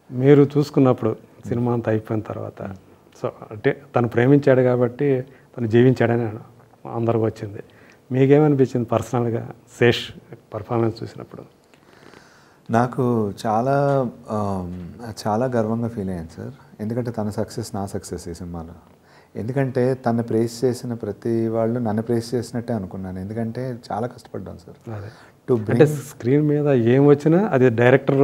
మీరు చూసుకున్నప్పుడు సినిమా అంతా అయిపోయిన తర్వాత సో అంటే తను ప్రేమించాడు కాబట్టి తను జీవించాడని అందరికి వచ్చింది మీకేమనిపించింది పర్సనల్గా శేష్ పర్ఫార్మెన్స్ చూసినప్పుడు నాకు చాలా ఆమ్, చాలా గర్వంగా ఫీల్ అయ్యాను సార్ ఎందుకంటే తన సక్సెస్ నా సక్సెస్ ఈ సినిమాలో ఎందుకంటే తను ప్రేస్ చేసిన ప్రతి వాళ్ళు నన్ను ప్రేస్ చేసినట్టే అనుకున్నాను ఎందుకంటే చాలా కష్టపడ్డాను సార్ అదే టు అంటే స్క్రీన్ మీద ఏం వచ్చినా అది డైరెక్టర్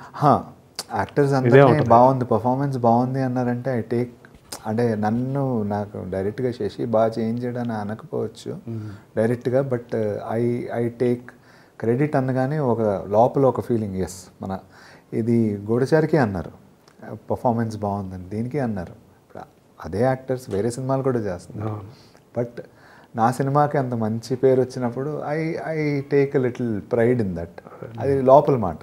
యాక్టర్స్ అందరినీ బాగుంది పర్ఫార్మెన్స్ బాగుంది అన్నారంటే ఐ టేక్ అంటే నన్ను నాకు డైరెక్ట్గా చేసి బాగా చేంజ్ చేయడానికి అనకపోవచ్చు డైరెక్ట్గా but I I take credit అనగానే ఒక లోపల ఒక ఫీలింగ్ ఎస్ మన ఇది గూఢచారికి అన్నారు పర్ఫార్మెన్స్ బాగుందని దీనికి అన్నారు ఇప్పుడు అదే యాక్టర్స్ వేరే సినిమాలు కూడా చేస్తున్నారు బట్ నా సినిమాకి అంత మంచి పేరు వచ్చినప్పుడు I I take a little pride in that అది లోపల మాట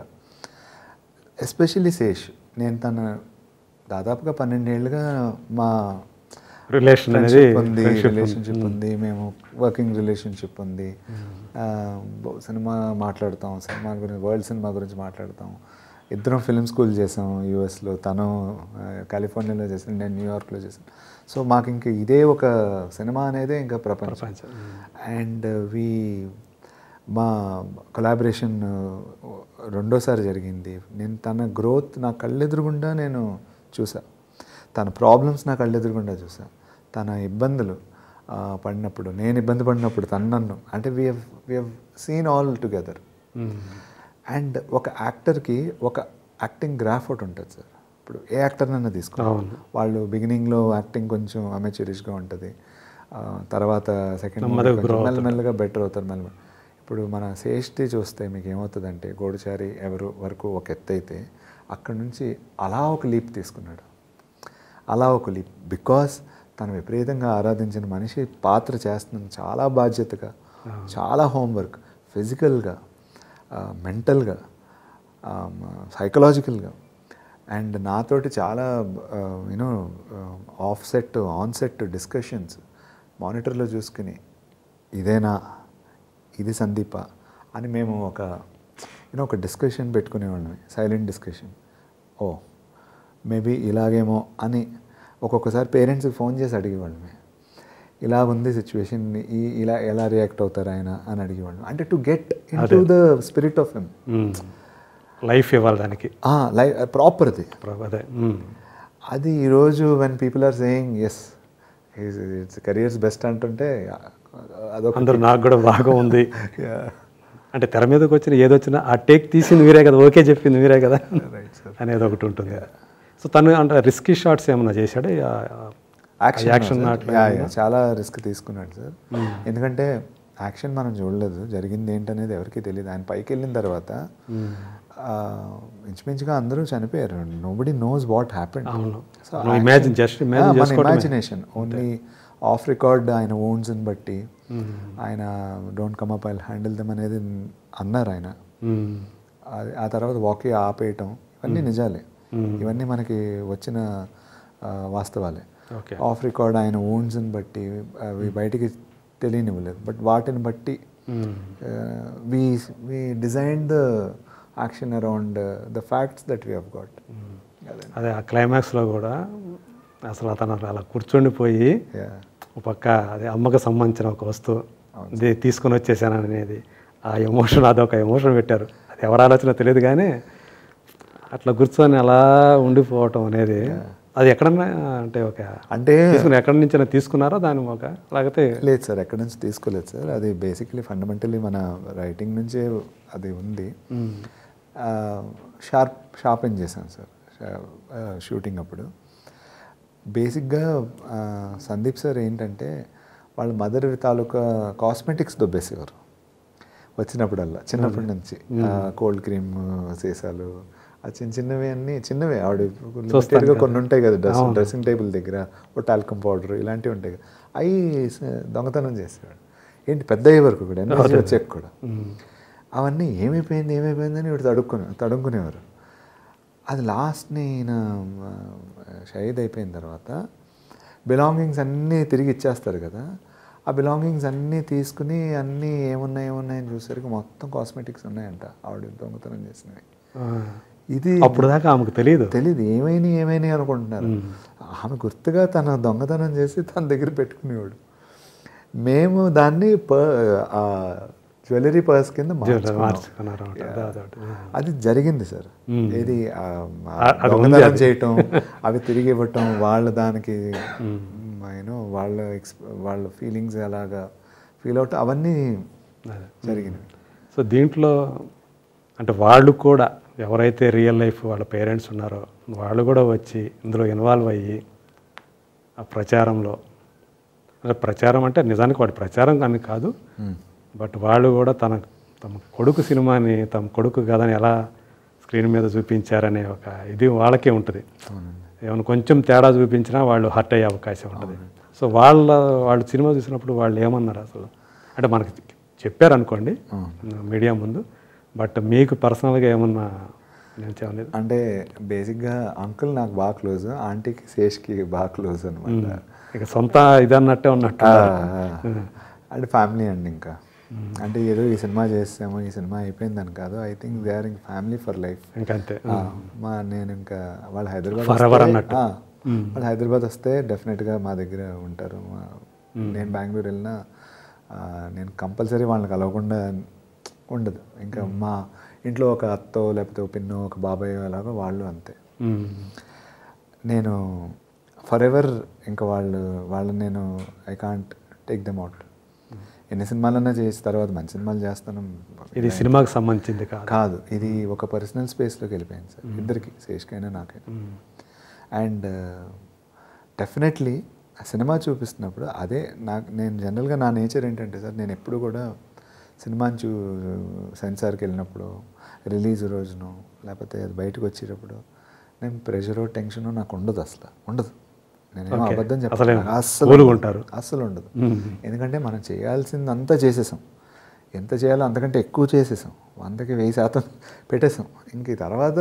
ఎస్పెషల్లీ శేష్ నేను తన దాదాపుగా పన్నెండేళ్ళుగా మా రిలేషన్ అనేది ఫ్రెండ్షిప్ ఉంది రిలేషన్షిప్ ఉంది మేము వర్కింగ్ రిలేషన్షిప్ ఉంది ఆ, బ- సినిమా మాట్లాడతాం సినిమా గురించి వరల్డ్ సినిమా గురించి మాట్లాడతాం ఇద్దరం ఫిల్మ్ స్కూల్ చేసాం యూఎస్లో తను ఆ, కాలిఫోర్నియాలో చేసాను నేను న్యూయార్క్లో చేశాను సో మాకు ఇంక ఇదే ఒక సినిమా అనేదే ఇంకా ప్రపంచం ప్రపంచం. అండ్ వి మా కొలాబరేషన్ రెండోసారి జరిగింది నేను తన గ్రోత్ నా కళ్ళెదురుగుండా నేను చూసా తన ప్రాబ్లమ్స్ నా కళ్ళెదురుగుండా చూసా తన ఇబ్బందులు ఆ, పడినప్పుడు నేను ఇబ్బంది పడినప్పుడు తను నన్ను అంటే we have we have seen all together and ఒక యాక్టర్కి ఒక యాక్టింగ్ గ్రాఫ్ ఒకటి ఉంటుంది సార్ ఇప్పుడు ఏ యాక్టర్నైనా తీసుకో అవును. వాళ్ళు బిగినింగ్లో యాక్టింగ్ కొంచెం అమెచ్యూరిష్గా ఉంటుంది ఆ, తర్వాత సెకండ్ నెమ్మదిగా grow మెల్లమెల్లగా బెటర్ అవుతారు మెల్ల ఇప్పుడు మన సేష్టి చూస్తే మీకు ఏమవుతుందంటే గోడుచారి ఎవరు వరకు ఒక ఎత్తు అయితే అక్కడ నుంచి అలా ఒక లీప్ తీసుకున్నాడు అలా ఒక లీప్ బికాస్ తను విపరీతంగా ఆరాధించిన మనిషి పాత్ర చేస్తున్నాను చాలా బాధ్యతగా చాలా హోంవర్క్ ఫిజికల్గా మెంటల్గా సైకలాజికల్గా అండ్ నాతోటి చాలా you know off set on set discussions మానిటర్లో చూసుకుని ఇదేనా ఇది సందీప అని మేము ఒక యూనో ఒక డిస్కషన్ పెట్టుకునేవాళ్ళం సైలెంట్ డిస్కషన్ ఓ మేబీ ఇలాగేమో అని ఒక్కొక్కసారి పేరెంట్స్కి ఫోన్ చేసి అడిగేవాళ్ళమే ఇలా ఉంది సిచ్యువేషన్ ఈ ఇలా ఎలా రియాక్ట్ అవుతారు ఆయన అని అడిగేవాళ్ళం అంటే to get into the spirit of him life ఇవ్వాలి దానికి లైఫ్ ప్రాపర్ది ప్ర- అదే మ్మ్. అది ఈరోజు when people are saying yes it's career's best అంటుంటే అదొక అందరూ నాకు కూడా బాగా ఉంది అంటే తెర మీదకి వచ్చిన ఏదొచ్చినా ఆ టేక్ తీసింది మీరే కదా ఓకే చెప్పింది మీరే కదా అనేది ఒకటి ఉంటుంది సో తను అంటే రిస్కీ షాట్స్ ఏమన్నా చేశాడు యాక్షన్ యాక్షన్ చాలా రిస్క్ తీసుకున్నాడు సార్ ఎందుకంటే యాక్షన్ మనం చూడలేదు జరిగింది ఏంటనేది ఎవరికి తెలియదు ఆయన పైకి వెళ్ళిన తర్వాత ఆ, ఇంచుమించుగా అందరూ చనిపోయారు నోబడి నోస్ వాట్ హ్యాపెండ్ అవును మనం imagine, just imagine మన చేసుకోవటమే. ఇమాజినేషన్ ఓన్లీ ఆఫ్ రికార్డ్ ఆయన ఓన్స్ని బట్టి ఆయన don't come up I handle them అనేది అన్నారు ఆయన మ్మ్. అది- ఆ తర్వాత వాకీ ఆపేయటం ఇవన్నీ నిజాలే ఇవన్నీ మనకి వచ్చిన ఆ, వాస్తవాలే ఓకే ఆఫ్ రికార్డ్ ఆయన ఓన్స్ని బట్టి అవి బయటికి తెలియనివ్వలేదు బట్ వాటిని బట్టి hmm. We we design the action around the facts that we have got అదే ఆ క్లైమాక్స్లో కూడా అసలు అతను అలా కూర్చొని ఒక పక్క అదే అమ్మకు సంబంధించిన ఒక వస్తువు ఇది తీసుకొని వచ్చేసాను అనేది ఆ ఎమోషన్ అదొక ఎమోషన్ పెట్టారు అది ఎవరు ఆలోచన తెలియదు కానీ అట్లా కూర్చొని అలా ఉండిపోవటం అనేది అది ఎక్కడన్నా అంటే ఒక అంటే తీసుకుని ఎక్కడి నుంచి తీసుకున్నారో దాని ఒక లేకపోతే లేదు సార్ ఎక్కడి నుంచి తీసుకోలేదు సార్ అది బేసిక్లీ ఫండమెంటలీ మన రైటింగ్ నుంచే అది ఉంది షార్ప్ షార్పెన్ చేశాను సార్ షూటింగ్ అప్పుడు బేసిక్గా ఆ, సందీప్ సార్ ఏంటంటే వాళ్ళ మదర్ తాలూకా కాస్మెటిక్స్ దొబ్బేసేవారు వచ్చినప్పుడల్లా చిన్నప్పటి నుంచి కోల్డ్ క్రీమ్ సీసాలు ఆ చిన్న చిన్నవి అన్నీ చిన్నవే ఆవిడ లిమిటెడ్గా కొన్ని ఉంటాయి కదా డ్రెస్ డ్రెస్సింగ్ టేబుల్ దగ్గర ఓ టాల్కమ్ పౌడర్ ఇలాంటివి ఉంటాయి కదా అవి స- దొంగతనం చేసేవాడు ఏంటి పెద్ద అయ్యే వరకు కూడా ఎన్ఎస్సీ వచ్చాక కూడా అవన్నీ ఏమైపోయింది ఏమైపోయిందని వీడు తడుక్కునే తడుక్కునేవారు అది లాస్ట్ని ఈయన ఆ, షహీద్ అయిపోయిన తర్వాత బిలాంగింగ్స్ అన్నీ తిరిగి ఇచ్చేస్తారు కదా ఆ బిలాంగింగ్స్ అన్నీ తీసుకుని అన్నీ ఏమున్నాయి ఏమున్నాయని చూసేసరికి మొత్తం కాస్మెటిక్స్ ఉన్నాయంట ఆవిడ దొంగతనం చేసినవి ఆ, ఇది అప్పుడు దాకా ఆమెకు తెలియదు తెలియదు ఏమైనా ఏమైనా అనుకుంటున్నారు ఆమె గుర్తుగా తన దొంగతనం చేసి తన దగ్గర పెట్టుకునేవాడు మేము దాన్ని జ్యువెలరీ పర్స్ కింద మార్చుకున్నాం. మార్చుకున్నారు అన్నమాట. అదే, అదే, అదే. అది జరిగింది సార్ ఏది ఆ, ఆ ఆ- అది ఉంది దొంగతనం అది. చేయటం అవి తిరిగి ఇవ్వటం వాళ్ళ దానికి యూనో వాళ్ళ ఎక్స్ వాళ్ళ ఫీలింగ్స్ ఎలాగా ఫీల్ అవుట్ అవన్నీ అదే. జరిగినాయి సో దీంట్లో అంటే వాళ్ళు కూడా ఎవరైతే రియల్ లైఫ్ వాళ్ళ పేరెంట్స్ ఉన్నారో వాళ్ళు కూడా వచ్చి ఇందులో ఇన్వాల్వ్ అయ్యి ఆ ప్రచారంలో అంటే ప్రచారం అంటే నిజానికి వాడి ప్రచారం అని కాదు బట్ వాళ్ళు కూడా తన తమ కొడుకు సినిమాని తమ కొడుకు కథని ఎలా స్క్రీన్ మీద చూపించారనే ఒక ఇది వాళ్ళకే ఉంటుంది ఏమైనా కొంచెం తేడా చూపించినా వాళ్ళు హర్ట్ అయ్యే అవకాశం ఉంటుంది సో వాళ్ళ వాళ్ళు సినిమా చూసినప్పుడు వాళ్ళు ఏమన్నారు అసలు అంటే మనకి చెప్పారు అనుకోండి మీడియా ముందు బట్ మీకు పర్సనల్గా ఏమన్నా నేను చెప్పలేదు అంటే బేసిక్గా అంకుల్ నాకు బాగా క్లోజ్ ఆంటీకి శేష్కి బాగా క్లోజ్ అనమాట ఇక సొంత ఇదన్నట్టే ఉన్నట్టు అంటే ఫ్యామిలీ అండి ఇంకా అంటే ఏదో ఈ సినిమా చేసాము ఈ సినిమా అయిపోయిందని కాదు ఐ థింక్ దే ఆర్ ఇంక ఫ్యామిలీ ఫర్ లైఫ్ ఇంకంతే మా నేను ఇంకా వాళ్ళు హైదరాబాద్ Forever వస్తే- అన్నట్టు. ఆ, వాళ్ళు హైదరాబాద్ వస్తే డెఫినెట్గా మా దగ్గర ఉంటారు మా- నేను బెంగళూరు వెళ్ళినా ఆ, నేను కంపల్సరీ వాళ్ళని కలవకుండా ఉండదు ఇంకా మా ఇంట్లో ఒక అత్తో లేకపోతే ఒక పిన్నో ఒక బాబాయ్ అలాగో వాళ్ళు అంతే మ్మ్. నేను ఫర్ ఎవర్ ఇంకా వాళ్ళు వాళ్ళని నేను I can't take them out ఎన్ని సినిమాలన్నా చేసి తర్వాత మంచి సినిమాలు చేస్తాను ఇది సినిమాకి సంబంధించింది కాదు కాదు ఇది ఒక పర్సనల్ స్పేస్లోకి వెళ్ళిపోయింది సార్ ఇద్దరికి శేష్కైనా నాకైనా మ్మ్. అండ్ డెఫినెట్లీ ఆ సినిమా చూపిస్తున్నప్పుడు అదే నాకు నేను జనరల్గా నా నేచర్ ఏంటంటే సార్ నేను ఎప్పుడు కూడా సినిమాని చూ సెన్సార్కి వెళ్ళినప్పుడు రిలీజ్ రోజును లేకపోతే అది బయటకు వచ్చేటప్పుడు నేను ప్రెషరో టెన్షనో నాకు ఉండదు అసలు ఉండదు నేనేమో Okay. అబద్ధం అసలేం చెప్పాను అస్సలు cool గా ఉండదు. ఉంటారు. అస్సలు ఉండదు మ్మ్. ఎందుకంటే మనం చేయాల్సిందంతా చేసేసాం ఎంత చేయాలో అంతకంటే ఎక్కువ చేసేసాం వందకి వెయ్యి శాతం పెట్టేసాం ఇంక ఈ తర్వాత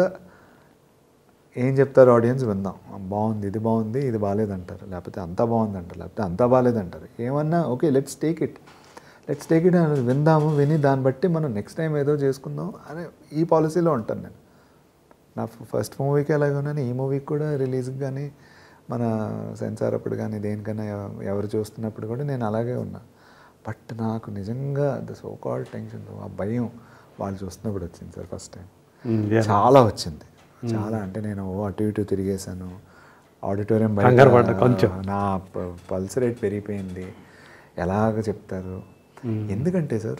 ఏం చెప్తారు ఆడియన్స్ విందాం బాగుంది ఇది బాగుంది ఇది బాగాలేదంటారు లేకపోతే అంతా బాగుంది అంటారు లేకపోతే అంతా బాగాలేదంటారు ఏమన్నా okay let's take it let's take it అని విందాము విని దాన్ని బట్టి మనం నెక్స్ట్ టైం ఏదో చేసుకుందాం అనే ఈ పాలసీలో ఉంటాను నేను నా ఫస్ట్ మూవీకి అలాగే ఉన్నాను ఈ మూవీకి కూడా రిలీజ్కి కానీ మన సెన్సార్ అప్పుడు కానీ దేనికైనా ఎవ- ఎవరు చూస్తున్నప్పుడు కూడా నేను అలాగే ఉన్నా బట్ నాకు నిజంగా ద సో కాల్ టెన్షన్ ఆ భయం వాళ్ళు చూస్తున్నప్పుడు వచ్చింది sir first time hmm. Yeah. చాలా వచ్చింది చాలా అంటే నేను ఓ అటు ఇటు తిరిగేశాను ఆడిటోరియం కంగారు పడ్డా కొంచెం. నా పల్స్ రేట్ పెరిగిపోయింది ఎలాగ చెప్తారు ఎందుకంటే సార్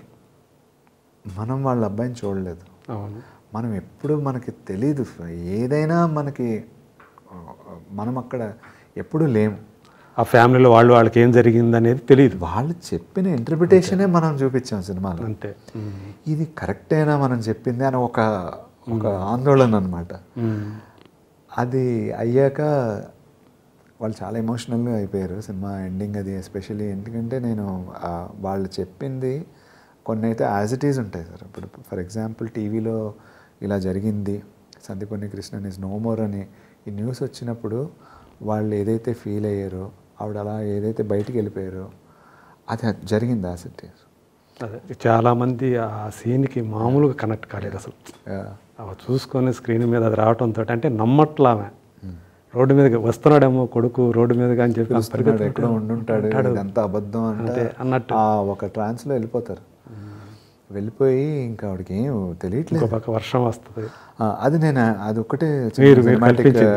మనం వాళ్ళ అబ్బాయిని చూడలేదు అవును మనం ఎప్పుడు మనకి తెలీదు ఏదైనా మనకి ఆ, మనం అక్కడ ఎప్పుడూ లేము ఆ ఫ్యామిలీలో వాళ్ళు వాళ్ళకి ఏం జరిగింది అనేది తెలియదు వాళ్ళు చెప్పిన ఇంటర్ప్రిటేషనే మనం చూపించాం సినిమాలో అంతే మ్మ్. ఇది కరెక్టేనా మనం చెప్పింది అని ఒక ఒక ఆందోళన అనమాట మ్మ్. అది అయ్యాక వాళ్ళు చాలా ఎమోషనల్గా అయిపోయారు సినిమా ఎండింగ్ అది ఎస్పెషల్లీ ఎందుకంటే నేను ఆ, వాళ్ళు చెప్పింది కొన్ని అయితే యాజ్ ఇట్ ఈజ్ ఉంటాయి సార్ ఇప్పుడు ఫర్ ఎగ్జాంపుల్ టీవీలో ఇలా జరిగింది సందీపని కృష్ణన్ ఇస్ నో మోర్ అని ఈ న్యూస్ వచ్చినప్పుడు వాళ్ళు ఏదైతే ఫీల్ అయ్యారో ఆవిడ అలా ఏదైతే బయటికి వెళ్ళిపోయారో అది జరిగింది యాజ్ ఇట్ ఈజ్ అదే చాలామంది ఆ సీన్కి మామూలుగా కనెక్ట్ కాలేదు అసలు అవి చూసుకొని స్క్రీన్ మీద అది రావటంతో అంటే నమ్మట్లా ఆమె రోడ్డు మీదకి వస్తున్నాడేమో కొడుకు రోడ్డు మీదగా అని చెప్పి ఆమె పిలుస్తున్నాడు ఎక్కడో పరిగెత్తుకుంటూ ఉండుంటాడు ఉంటాడు. ఇదంతా అబద్ధం అంటే అంతే, అన్నట్టు. ఆ ఒక ట్రాన్స్లో వెళ్ళిపోతారు వెళ్ళిపోయి ఇంకా ఆవిడకి ఏం తెలియట్లేదు ఇంకో పక్క వర్షం వస్తుంది ఆ, అది నేను అది ఒక్కటే మీరు- మీరు కల్పించింది.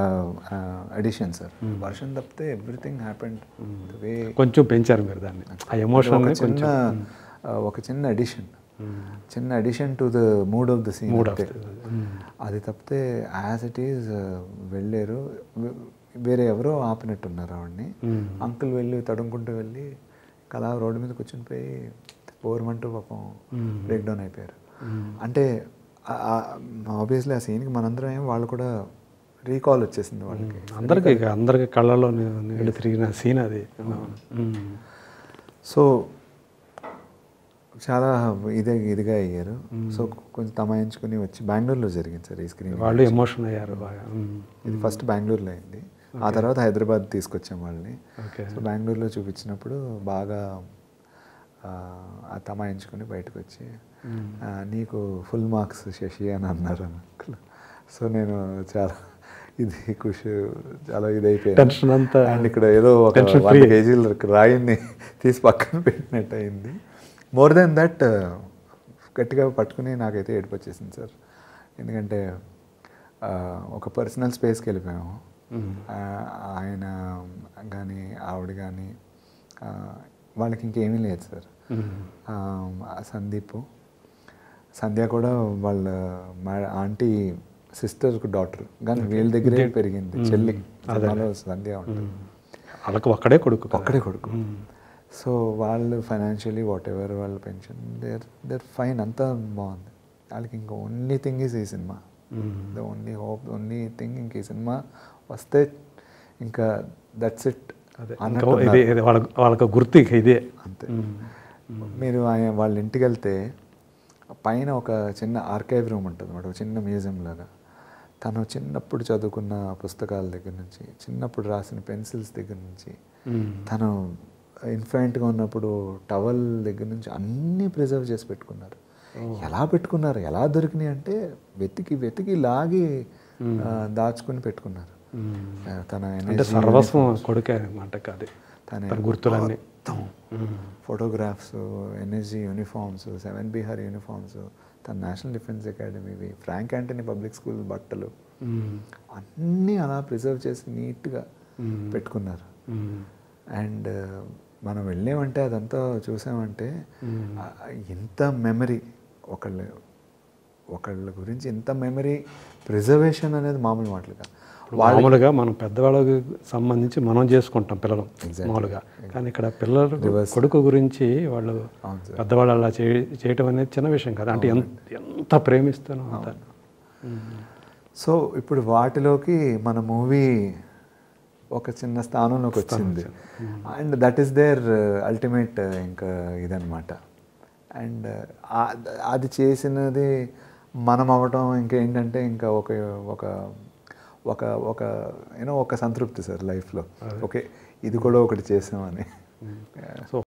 అడిషన్ సార్ వర్షం తప్పితే ఎవ్రీథింగ్ హ్యాపెండ్ వే కొంచెం పెంచారు మీరు దాన్ని ఆ ఎమోషన్ ఒక చిన్న ఆ, ఒక చిన్న అడిషన్ చిన్న addition to the mood of the scene Mood of అది తప్పితే యాజ్ ఇట్ ఈజ్ వెళ్ళారు వే- వేరే ఎవరో ఆపినట్టున్నారు ఆవిడని అంకుల్ వెళ్ళి తడుముకుంటూ వెళ్ళి కలా రోడ్డు మీద కూర్చుని పోయి పోరమంటూ పాపం బ్రేక్ డౌన్ అయిపోయారు అంటే ఆబ్వియస్లీ ఆ సీన్కి మనందరం ఏం వాళ్ళు కూడా రీకాల్ వచ్చేసింది వాళ్ళకి అందరికి ఇక అందరికి కళ్ళలో నీ- నీళ్ళు తిరిగిన సీన్ అది మ్మ్. సో చాలా ఇదే ఇదిగా అయ్యారు సో కొంచెం తమాయించుకుని వచ్చి బెంగళూరులో జరిగింది సార్ ఈ స్క్రీన్ వాళ్ళు ఎమోషన్ అయ్యారు బాగా మ్మ్. ఇది ఫస్ట్ బెంగళూరులో అయింది ఆ తర్వాత హైదరాబాద్ తీసుకొచ్చాం వాళ్ళని ఓకే సో బెంగళూరులో చూపించినప్పుడు బాగా ఆ, ఆ తమాయించుకొని బయటకు వచ్చి ఆ, నీకు ఫుల్ మార్క్స్ శశి అని అన్నారు అంకుల్ సో నేను చాలా ఇది ఖుషి చాలా ఇది అయిపోయాను Tension అంతా అండ్ ఇక్కడ ఏదో ఒక tension వంద free. కేజీల రాయిని తీసి పక్కన పెట్టినట్టు అయింది మోర్ దెన్ దట్ గట్టిగా పట్టుకుని నాకైతే ఏడుపు వచ్చేసింది సార్ ఎందుకంటే ఆ, ఒక పర్సనల్ స్పేస్కి వెళ్ళిపోయాము ఆ, ఆయన కానీ ఆవిడ కానీ వాళ్ళకి ఇంకేమీ లేదు సార్ ఆ, ఆ సందీప్ సంధ్య కూడా వాళ్ళ మా ఆంటీ సిస్టర్ డాటర్ కానీ వీళ్ళ దగ్గరే పెరిగింది చెల్లి సినిమాలో సంధ్య ఉంటుంది వాళ్ళకి ఒక్కడే కొడుకు కదా. ఒక్కడే కొడుకు సో వాళ్ళు ఫైనాన్షియలీ వాట్ ఎవర్ వాళ్ళ పెన్షన్ దేర్ దేర్ ఫైన్ అంతా బాగుంది వాళ్ళకి ఇంకా ఓన్లీ థింగ్ ఈజ్ ఈ cinema the only hope only thing ఇంక ఈ సినిమా వస్తే ఇంకా దట్స్ ఇట్ అదే ఇంకా ఇది ఇది వాళ్ళ వాళ్ళకి గుర్తు ఇక ఇదే అంతే మీరు ఆయన వాళ్ళ ఇంటికి వెళ్తే పైన ఒక చిన్న ఆర్కైవ్ రూమ్ ఉంటుంది అనమాట ఒక చిన్న మ్యూజియం లాగా తను చిన్నప్పుడు చదువుకున్న పుస్తకాల దగ్గర నుంచి చిన్నప్పుడు రాసిన పెన్సిల్స్ దగ్గర నుంచి తను ఇన్ఫాంట్గా ఉన్నప్పుడు టవల్ దగ్గర నుంచి అన్నీ ప్రిజర్వ్ చేసి పెట్టుకున్నారు ఎలా పెట్టుకున్నారు ఎలా దొరికినాయి అంటే వెతికి వెతికి లాగి ఆ, దాచుకుని పెట్టుకున్నారు ఆ, తన అంటే energy, సర్వస్వం కొడుకే అనమాట అది తన తన గుర్తులన్నీ photographs NSG uniforms seven Bihar uniforms తన నేషనల్ డిఫెన్స్ అకాడమీవి ఫ్రాంక్ యాంటనీ పబ్లిక్ స్కూల్ బట్టలు అన్నీ అలా ప్రిజర్వ్ చేసి నీట్గా పెట్టుకున్నారు అండ్ మనం వెళ్ళామంటే అదంతా చూసామంటే ఆ, ఎంత మెమరీ ఒకళ్ళ ఒకళ్ళ గురించి ఎంత మెమరీ ప్రిజర్వేషన్ అనేది మామూలు మాటలు కాదు మామూలుగా మనం పెద్దవాళ్ళకి సంబంధించి మనం చేసుకుంటాం పిల్లలు మామూలుగా కానీ ఇక్కడ పిల్లలు కొడుకు గురించి వాళ్ళు అవును సార్. పెద్దవాళ్ళు అలా చేయ చేయటం అనేది చిన్న విషయం కాదు అంటే ఎంత ఎంత ప్రేమిస్తానో అంత సో ఇప్పుడు వాటిలోకి మన మూవీ ఒక చిన్న స్థానంలోకి వచ్చింది and that is their ultimate ఇంకా ఇదనమాట అండ్ అది చేసినది మనం అవ్వటం ఇంకేంటంటే ఇంకా ఒక ఒక ఒక ఒక యూనో ఒక సంతృప్తి సార్ లైఫ్లో ఓకే ఇది కూడా ఒకటి చేసామని సో